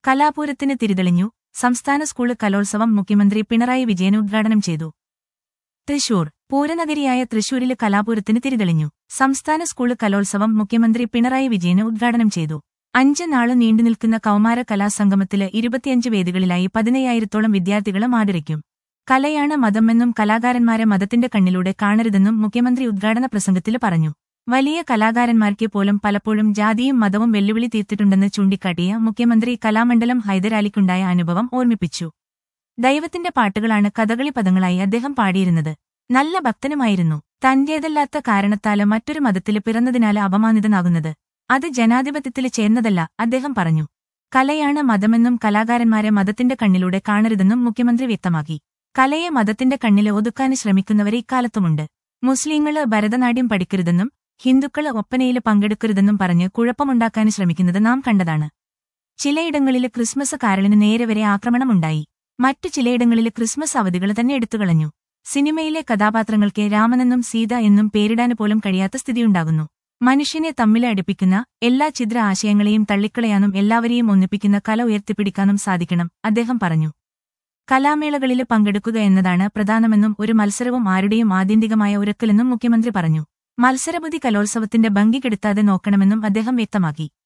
കലാപൂരത്തിന് തിരിതെളിഞ്ഞു സംസ്ഥാന സ്കൂള് കലോത്സവം മുഖ്യമന്ത്രി പിണറായി വിജയൻ ഉദ്ഘാടനം ചെയ്തു തൃശൂർ പൂരനഗരിയായ തൃശൂരില് കലാപൂരത്തിന് തിരിതെളിഞ്ഞു സംസ്ഥാന സ്കൂള് കലോത്സവം മുഖ്യമന്ത്രി പിണറായി വിജയന് ഉദ്ഘാടനം ചെയ്തു അഞ്ച് നാള് നീണ്ടുനിൽക്കുന്ന കൗമാര കലാസംഗമത്തില് ഇരുപത്തിയഞ്ച് വേദികളിലായി പതിനയ്യായിരത്തോളം വിദ്യാർത്ഥികള് മാടിരയ്ക്കും കലയാണ് മതമെന്നും കലാകാരന്മാരെ മതത്തിന്റെ കണ്ണിലൂടെ കാണരുതെന്നും മുഖ്യമന്ത്രി ഉദ്ഘാടന പ്രസംഗത്തില് പറഞ്ഞു വലിയ കലാകാരന്മാർക്ക് പോലും പലപ്പോഴും ജാതിയും മതവും വെല്ലുവിളി തീർത്തിട്ടുണ്ടെന്ന് ചൂണ്ടിക്കാട്ടിയ മുഖ്യമന്ത്രി കലാമണ്ഡലം ഹൈദരാലിക്കുണ്ടായ അനുഭവം ഓർമ്മിപ്പിച്ചു ദൈവത്തിന്റെ പാട്ടുകളാണ് കഥകളി പദങ്ങളായി അദ്ദേഹം പാടിയിരുന്നത് നല്ല ഭക്തനുമായിരുന്നു തന്റേതല്ലാത്ത കാരണത്താല് മറ്റൊരു മതത്തില് പിറന്നതിനാല് അപമാനിതനാകുന്നത് അത് ജനാധിപത്യത്തില് ചേർന്നതല്ല അദ്ദേഹം പറഞ്ഞു കലയാണ് മതമെന്നും കലാകാരന്മാരെ മതത്തിന്റെ കണ്ണിലൂടെ കാണരുതെന്നും മുഖ്യമന്ത്രി വ്യക്തമാക്കി കലയെ മതത്തിന്റെ കണ്ണില് ഒതുക്കാന് ശ്രമിക്കുന്നവരെ ഇക്കാലത്തുമുണ്ട് മുസ്ലിങ്ങള് ഭരതനാട്യം പഠിക്കരുതെന്നും ഹിന്ദുക്കള് ഒപ്പനയില് പങ്കെടുക്കരുതെന്നും പറഞ്ഞ് കുഴപ്പമുണ്ടാക്കാൻ ശ്രമിക്കുന്നത് നാം കണ്ടതാണ് ചിലയിടങ്ങളില് ക്രിസ്മസ് കാരളിന് നേരെ വരെ ആക്രമണമുണ്ടായി മറ്റു ചിലയിടങ്ങളില് ക്രിസ്മസ് അവധികൾ തന്നെ എടുത്തുകളഞ്ഞു സിനിമയിലെ കഥാപാത്രങ്ങൾക്ക് രാമനെന്നും സീത എന്നും പേരിടാന് പോലും കഴിയാത്ത സ്ഥിതിയുണ്ടാകുന്നു മനുഷ്യനെ തമ്മിലെ അടുപ്പിക്കുന്ന എല്ലാ ചിത്ര ആശയങ്ങളെയും തള്ളിക്കളയാനും എല്ലാവരെയും ഒന്നിപ്പിക്കുന്ന കല ഉയർത്തിപ്പിടിക്കാനും സാധിക്കണം അദ്ദേഹം പറഞ്ഞു കലാമേളകളില് പങ്കെടുക്കുക എന്നതാണ് പ്രധാനമെന്നും ഒരു മത്സരവും ആരുടെയും ആത്യന്തികമായ ഉരക്കലെന്നും മുഖ്യമന്ത്രി പറഞ്ഞു മത്സരബുദ്ധി കലോത്സവത്തിന്റെ ഭംഗി കെടുത്താതെ നോക്കണമെന്നും അദ്ദേഹം വ്യക്തമാക്കി